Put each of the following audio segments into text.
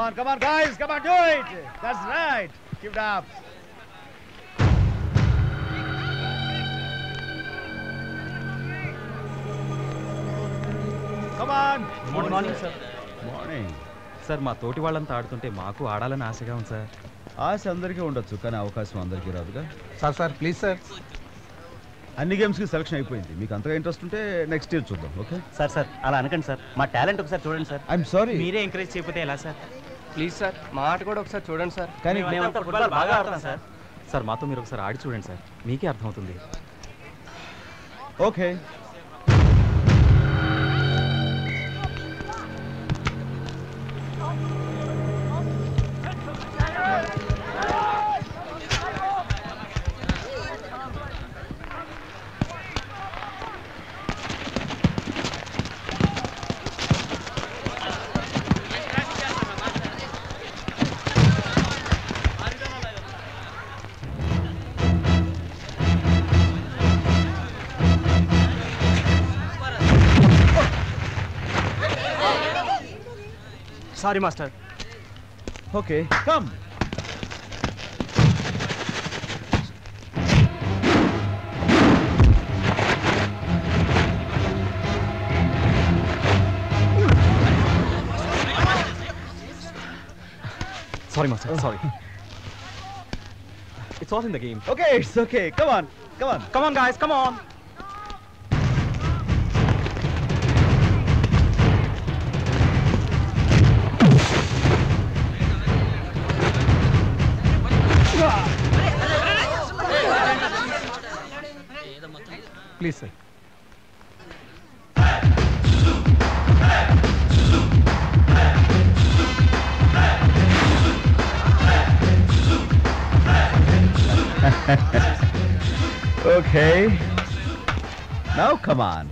on, come on, guys, come on, do it. That's right. Keep it up. Come on. Good morning sir morning sir మా తోటి వాళ్ళంతా ఆడుతుంటే మాకు ఆడాలని ఆశగా ఉంది సార్ ఆశ అందరికీ ఉండొచ్చు కానీ అవకాశం అందరికీ రాదుగా సార్ సార్ ప్లీజ్ సార్ అన్ని గేమ్స్కి సెలక్షన్ అయిపోయింది మీకు అంతగా ఇంట్రెస్ట్ ఉంటే నెక్స్ట్ ఇయర్ చూద్దాం ఓకే సార్ సార్ అలా అనకండి సార్ మా టాలెంట్ ఒకసారి చూడండి సార్ ఐఎమ్ సారీ మీరే ఎంకరేజ్ చేయకపోతే ఎలా సార్ ప్లీజ్ సార్ మా ఆట కూడా ఒకసారి చూడండి సార్ కానీ మేమంతా ఫుట్బాల్ బాగా ఆడతాం సార్ సార్ మాతో మీరు ఒకసారి ఆడి చూడండి సార్ మీకే అర్థమవుతుంది okay sorry master okay come sorry master sorry it's all in the game okay it's okay come on come on come on guys come on please sir Okay. Now come on.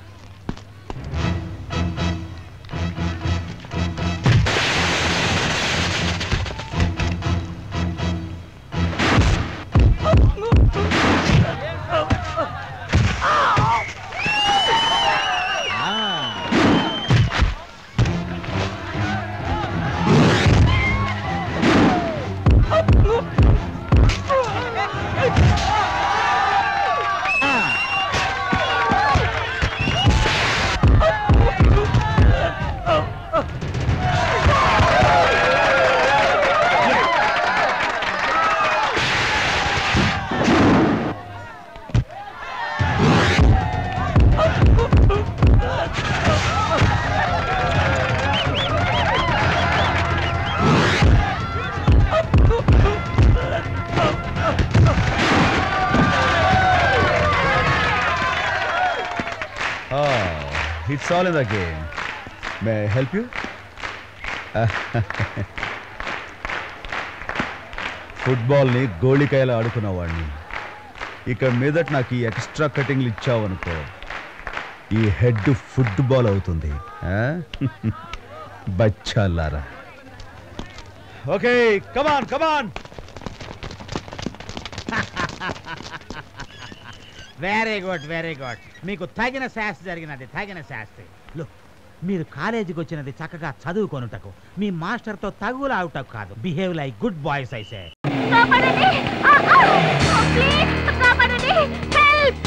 Oh, it's all in the game. May I help you? ఫుట్బాల్ని గోళికాయలు ఆడుకున్నవాడిని ఇక మీదట నాకు ఈ extra కటింగ్లు ఇచ్చావనుకో ఈ head football అవుతుంది ఆ? బచ్చాలారా okay come on come on very good very good మీకు తగిన శాస్త్రి జరిగినది తగిన శాస్త్రి లుక్ మీరు కాలేజీకి వచ్చినది చక్కగా చదువుకొనుటకు మీ మాస్టర్తో తగులావుటకు కాదు బిహేవ్ లైక్ గుడ్ బాయ్స్ అయితే కాపాడండి ఆ, ఆ! ఆ, ప్లీజ్ కాపాడండి హెల్ప్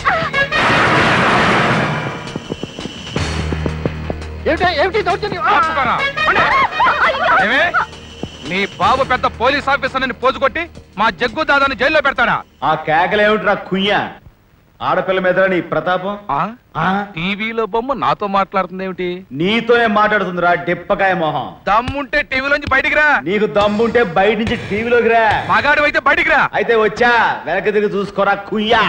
ఏమే నీ బాబు పెద్ద పోలీస్ ఆఫీసర్ అని పోజు కొట్టి మా జగ్గు దాదాని జైల్లో పెడతాడా ఆ కేకలేమిట్రా కుయ్య ఆడపిల్ల మీద నీ ప్రతాపం ఆ? టీవీలో బొమ్మ నాతో మాట్లాడుతుంది ఏమిటి నీతోనే మాట్లాడుతుందిరా డిప్పకాయ మొహం దమ్ముంటే టీవీలోంచి బయటికి రా నీకు దమ్ముంటే బయట నుంచి టీవీలోకి రా మగాడు అయితే బయటికి రా అయితే వచ్చా వెనక దిగి చూసుకోరా కుయ్యా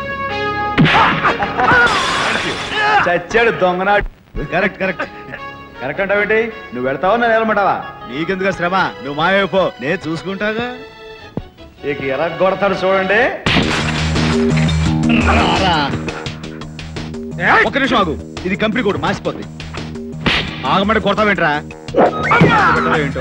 చచ్చాడు దొంగనాడు కరెక్ట్ కరెక్ట్ కరెక్ట్ అంటావేంటి నువ్వు వెళ్తావా నేను వెళ్ళమంటావా నీకెందుకు శ్రమ నువ్వు మాయమైపో నేను చూసుకుంటాగా ఇక ఎలా కొడతాడు చూడండి రారా. ఒక్క నిమిషం ఆగు ఇది కంపెనీ కోడ్ మాసిపోద్ది ఆగమంటే కొడతావేంట్రా పెట్టదో ఏంటో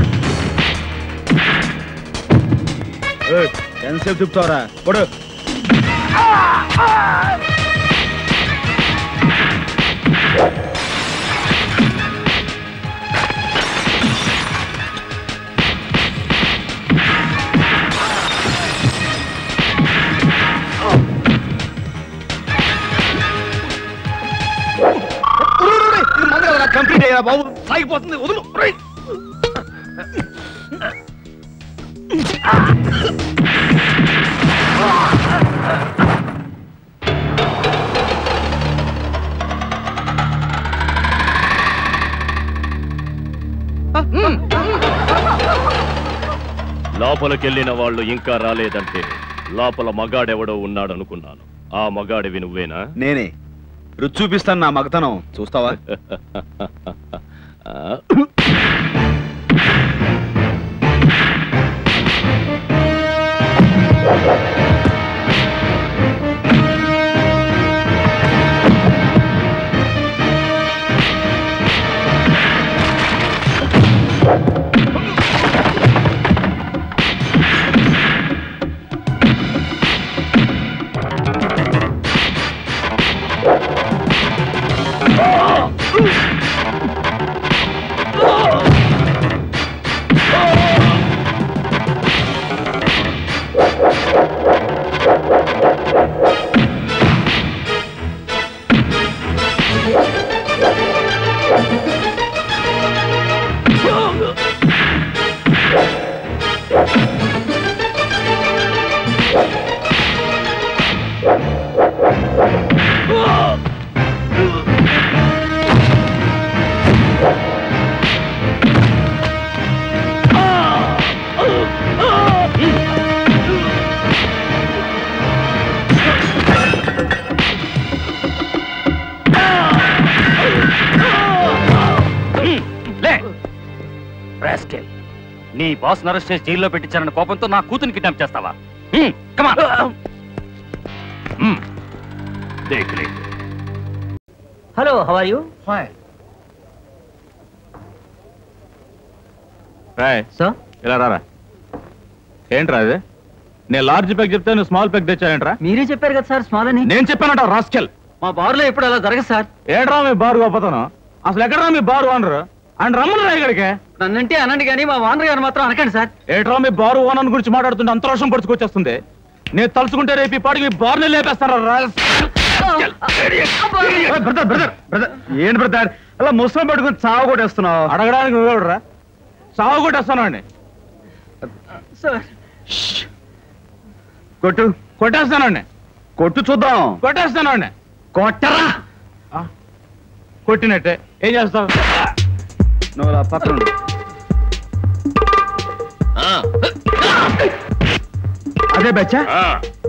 ఏయ్, ఎంతసేపు తిప్పుతావరా కొడు కంప్లీట్ అయ్యా బాబు సాగిపోతుంది వదులు రేయ్. లోపలికెళ్ళిన వాళ్ళు ఇంకా రాలేదంటే లోపల మగాడెవడో ఉన్నాడనుకున్నాను ఆ మగాడివి నువ్వేనా నేనే రుచి చూపిస్తాను నా మగతనం చూస్తావా ఆ, లే రాస్కెల్ నీ బాస్ అరెస్ట్ చేసి జైల్లో పెట్టించారన్న కోపంతో నా కూతుని కిడ్నాప్ చేస్తావా కమాన్ దేఖ్ లే hello how are you Rai so ఇలా రారా ఏంట్రా అది నేను లార్జ్ పెగ్ చెప్తే నువ్వు స్మాల్ పెగ్ తెచ్చావేంట్రా మీరే చెప్పారు కదా సార్ స్మాల్ అని నేను చెప్పానంట రాస్కెల్ మా బార్లో ఎప్పుడు అలా జరగదు సార్ ఏడ్రా మీ బారు గొప్పతనం అసలు ఎక్కడరా మీ బారు ఓనరు ఆయన రమ్మను ఇక్కడికి నన్నంటే అనండి కానీ మా వానర్ గారు మాత్రం అనకండి సార్ ఏట్రా మీ బారు ఓనర్ గురించి మాట్లాడుతుంటే అంతరోషం పడుచుకొచ్చేస్తుంది నేను తలుచుకుంటే రేపు ఈ పాటికి మీ బారుని లేపేస్తారా బ్రదర్ బ్రదర్ బ్రదర్ ఏంటి బ్రదర్ అలా ముసలం పట్టుకుని చావ కొట్టేస్తున్నావు అడగడానికి నువ్వెవడరా సాగు కొట్టేస్తాను అండి సార్ కొట్టు కొట్టేస్తానండి కొట్టు చూద్దాం కొట్టేస్తానండి కొట్టరా కొట్టినట్టే ఏం చేస్తావు నువ్వు అలా పక్కన ఉండు. అదే బచ్చా ఆ.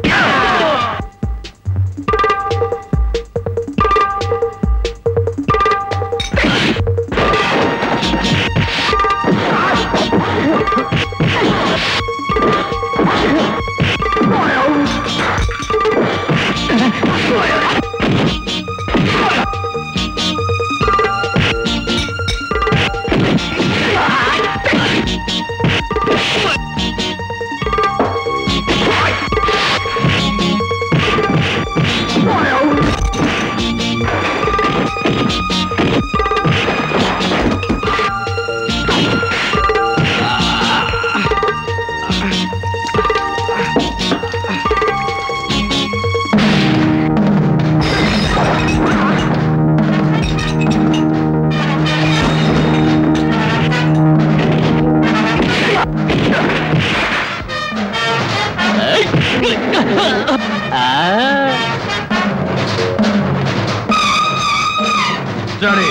జానీ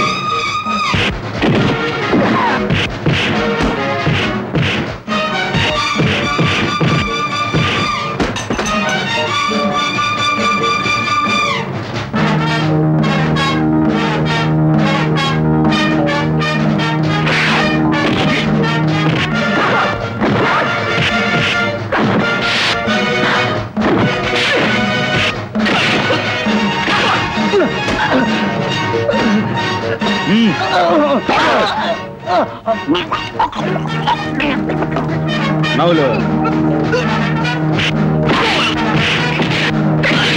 నవ్వులు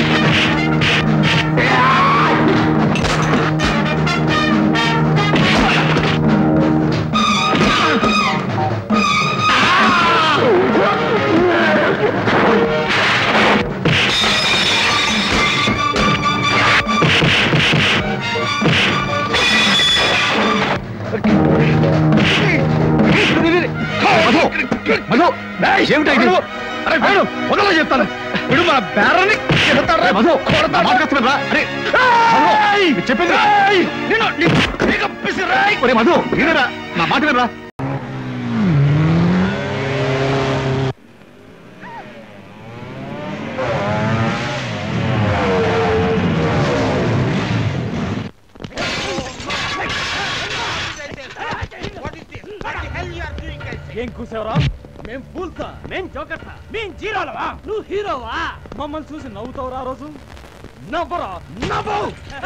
ఏమిటా ఇది? అరే వేణు వదల చెప్తాను వీడు మన బేరాన్ని కొడతాడు రా. కొడతాడు. అరే, ఏయ్! చెప్పింది ఏయ్! నిన్ను నీ- నీకు పిసిరా. ఒరే మధు వినరా నా మాట వినరా ఏం కూసావరా మేం ఫూల్సా మేం జోకర్సా మేం జీరోలవా నువ్వు హీరోవా మమ్మల్ని చూసి నవ్వుతావురా ఆ రోజు నవ్వరా నవ్వు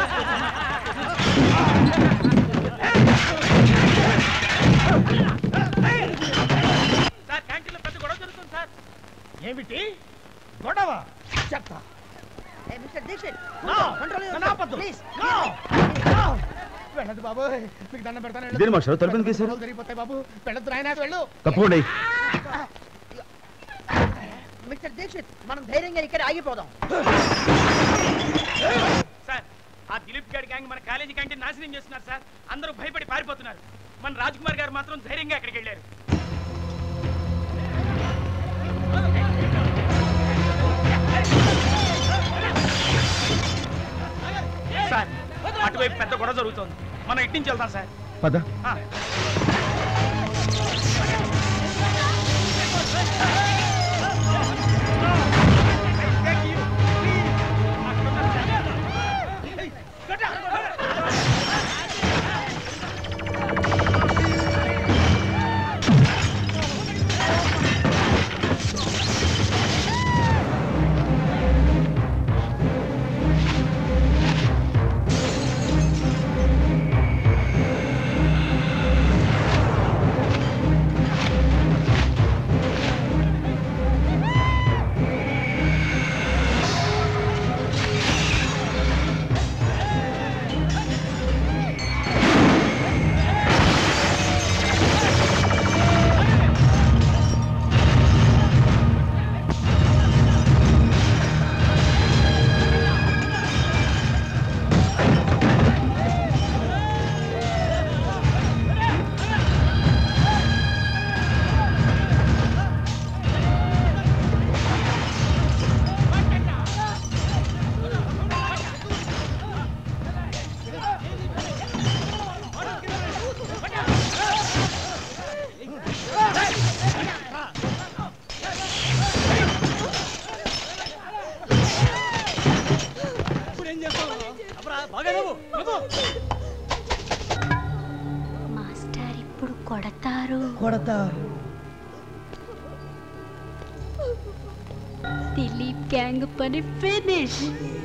సార్ క్యాంటీన్లో పెద్ద గొడవ జరుగుతుంది సార్ ఏమిటి గొడవ చెప్తా మిస్టర్ దీక్షిత్ No! కంట్రోల్ నన్ను ఆపొద్దు. Please No! వెళ్ళదు బాబు మీకు దండం పెడతాను దేని మాస్టర్ తలుపు ఎందుకు వేశారు? జరిగిపోతాయి బాబు వెళ్ళదు రాయనా వెళ్ళు తప్పకుండా మిస్టర్ దీక్షిత్ మనం ధైర్యంగా ఇక్కడ ఆగిపోదాం సార్ ఆ దిలీప్ గారి గ్యాంగ్ మన కాలేజీ క్యాంటీన్ నాశనం చేస్తున్నారు సార్ అందరూ భయపడి పారిపోతున్నారు మన రాజ్ కుమార్ గారు మాత్రం ధైర్యంగా అక్కడికి వెళ్ళారు సార్ అటువైపు పెద్ద గొడవ జరుగుతోంది మనం ఇటు నుంచి వెళ్తాం సార్ పద ఆ. మాస్టర్ ఇప్పుడు కొడతారు కొడతారు దిలీప్ గ్యాంగ్ పని ఫినిష్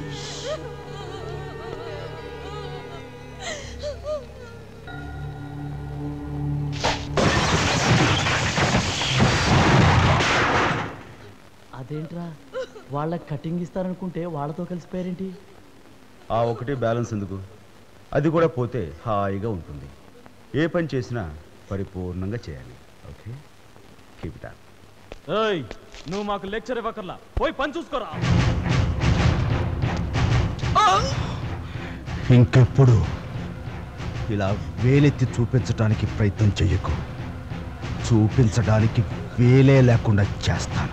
అదేంట్రా వాళ్ళకి కటింగ్ ఇస్తారనుకుంటే వాళ్ళతో కలిసిపోయారేంటి ఆ ఒకటి బ్యాలెన్స్ ఎందుకు అది కూడా పోతే హాయిగా ఉంటుంది ఏ పని చేసినా పరిపూర్ణంగా చేయాలి ఓకే కీప్ ఇట్ అప్ ఏయ్ నువ్వు మాకు లెక్చర్ ఇవ్వకర్లా పోయి పని చూసుకోరా ఇంకెప్పుడు ఇలా వేలెత్తి చూపించడానికి ప్రయత్నం చెయ్యకు చూపించడానికి వేలే లేకుండా చేస్తాను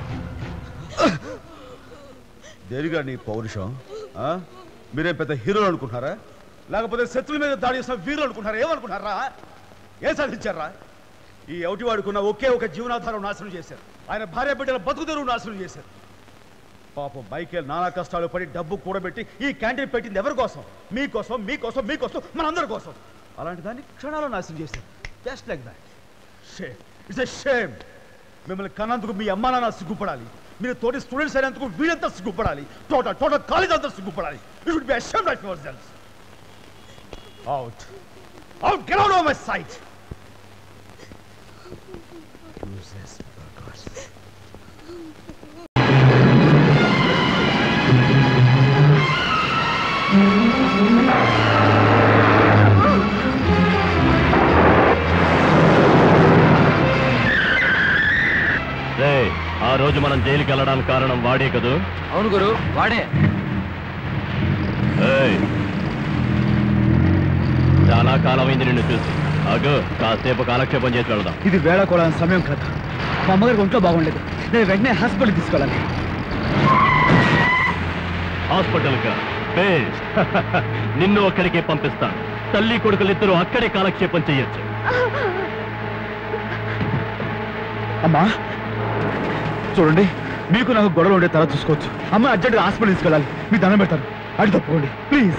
దేనిగా నీ పౌరుషం ఆ? మీరే పెద్ద హీరోలు అనుకుంటున్నారా లేకపోతే శత్రువుల మీద దాడి చేసిన వీరులు అనుకుంటున్నారా ఏమనుకుంటున్నారా ఏం సాధించారా ఈ ఒకటివాడుకున్న ఒకే ఒక జీవనాధారం నాశనం చేశారు ఆయన భార్య బిడ్డల బతుకుదెరువు నాశనం చేశారు పాపం మైకేల్ నానా కష్టాలు పడి డబ్బు కూడబెట్టి ఈ క్యాంటీన్ పెట్టింది ఎవరి కోసం మీకోసం మీకోసం మీకోసం మనందరి కోసం అలాంటి దాన్ని క్షణాలు నాశనం చేశారు just like that shame it's a shame మిమ్మల్ని కన్నందుకు మీ అమ్మా నాన్న సిగ్గుపడాలి మీరు తోటి స్టూడెంట్స్ అయినందుకు వీళ్ళంతా సిగ్గుపడాలి టోటల్ టోటల్ కాలేజ్ అంతా సిగ్గుపడాలి you should be ashamed of yourself out out get out of my sight రే ఆ రోజు మనం జైలుకి వెళ్ళడానికి కారణం వాడే కదూ అవును గురు వాడే ఏయ్. చాలా కాలమైంది నిన్ను చూసి అగో కాసేపు కాలక్షేపం చేసి వెళదాం ఇది వేళ కూడా సమయం కదా మా అమ్మగారికి ఒంట్లో బాగుండలేదు నేను వెంటనే హాస్పిటల్ తీసుకోవాలి హాస్పిటల్ గా బేస్ట్ నిన్ను అక్కడికే పంపిస్తాను తల్లి కొడుకులిద్దరూ అక్కడే కాలక్షేపం చెయ్యొచ్చు అమ్మా చూడండి మీకు నాకు గొడవ ఉండే తర్వాత చూసుకోవచ్చు అమ్మ అర్జెంట్గా హాస్పిటల్ తీసుకెళ్ళాలి మీ దండం పెడతాను అడి తప్పుకోండి please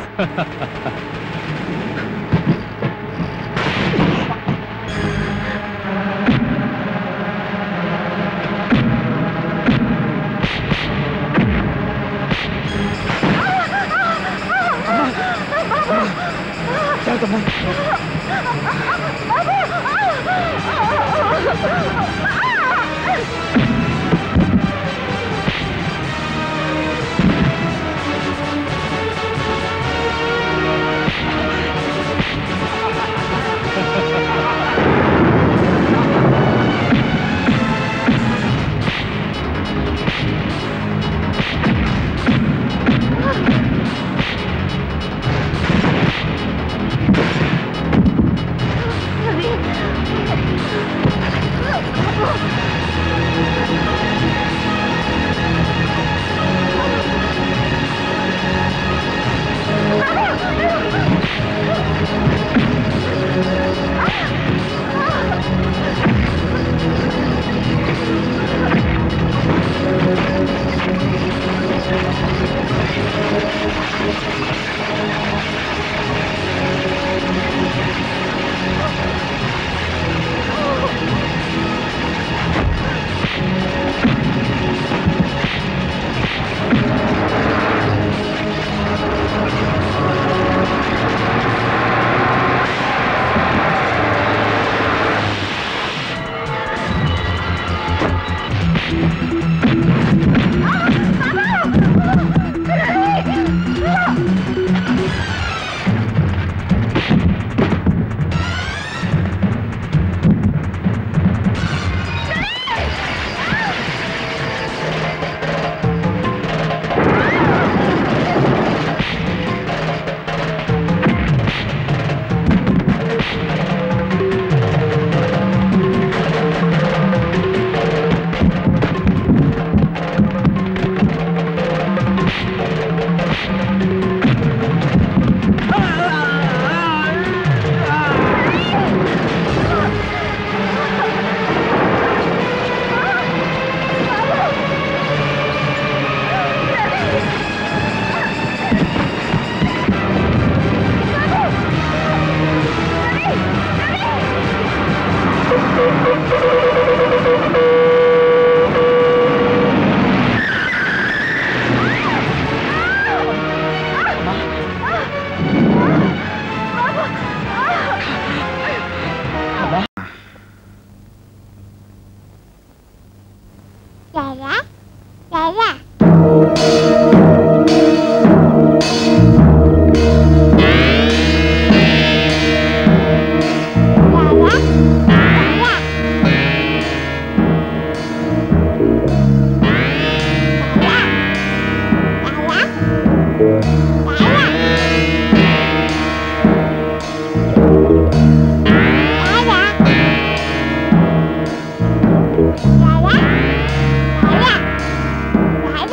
Dada.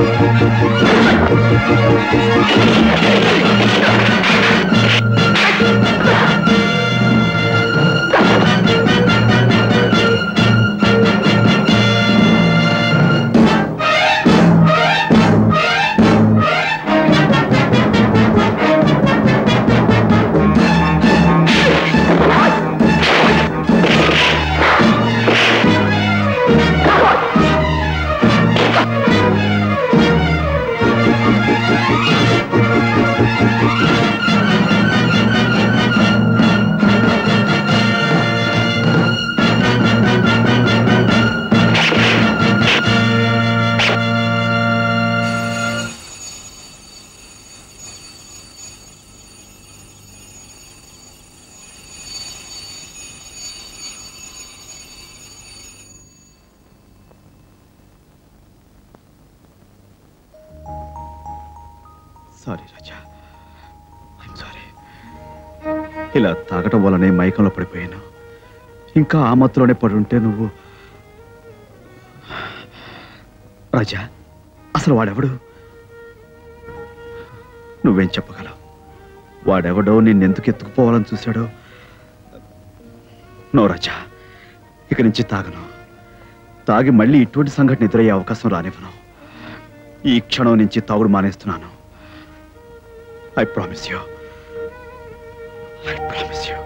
Sorry Raja sorry ఇలా తాగటం వల్లనే మైకంలో పడిపోయాను ఇంకా ఆ మత్తులోనే పడి ఉంటే నువ్వు రాజా అసలు వాడెవడు నువ్వేం చెప్పగలవు వాడెవడో నిన్నెందుకు ఎత్తుకుపోవాలని చూశాడో నో రాజా ఇక నుంచి తాగను తాగి మళ్ళీ ఇటువంటి సంఘటన ఎదురయ్యే అవకాశం రానివ్వను ఈ క్షణం నుంచి తాగుడు మానేస్తున్నాను I promise you I promise you